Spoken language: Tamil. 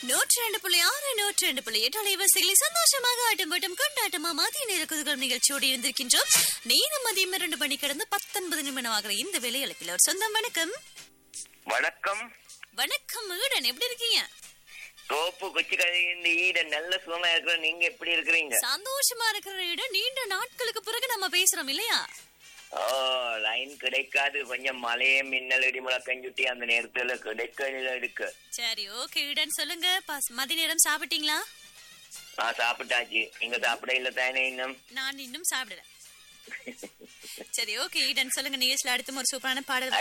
நூற்றி ரெண்டு புள்ளி ஆறு நூற்றி ரெண்டு புள்ளி எட்டு அலைவரிசைகளை சந்தோஷமாக ஆட்டம் பாட்டம் கொண்டாட்டமா மதிய நேர குதுகல் நிகழ்ச்சியோடு இருந்திருக்கின்றோம் நேரம் மதியம் இரண்டு மணி கடந்து பத்தொன்பது நிமிடம் ஆகிற இந்த வேலையழைப்பில் ஒரு சொந்தம் வணக்கம் வணக்கம் வணக்கம் ஈடன் எப்படி இருக்கீங்க தோப்பு கொச்சி கதையின் ஈடன் நல்ல சுகமா இருக்கிற நீங்க எப்படி இருக்கிறீங்க சந்தோஷமா இருக்கிற ஈடன் நீண்ட நாட்களுக்கு பிறகு நம்ம பேசுறோம் இல்லையா ஓ லைன் கிடைக்காது கொஞ்சம் மழையே மின்னல் இடி முழக்கம் சுட்டி அந்த நேரத்துல கிடைக்க இருக்கு சரி ஓகே ஈடன் சொல்லுங்க பாஸ் மதிய நேரம் சாப்பிட்டீங்களா நான் சாப்பிட்டாச்சு நீங்க சாப்பிட இல்ல தானே இன்னும் நான் இன்னும் சாப்பிடல சரி ஓகே ஈடன் சொல்லுங்க நிகழ்ச்சியில் அடுத்தும் ஒரு சூப்பரான பாடல்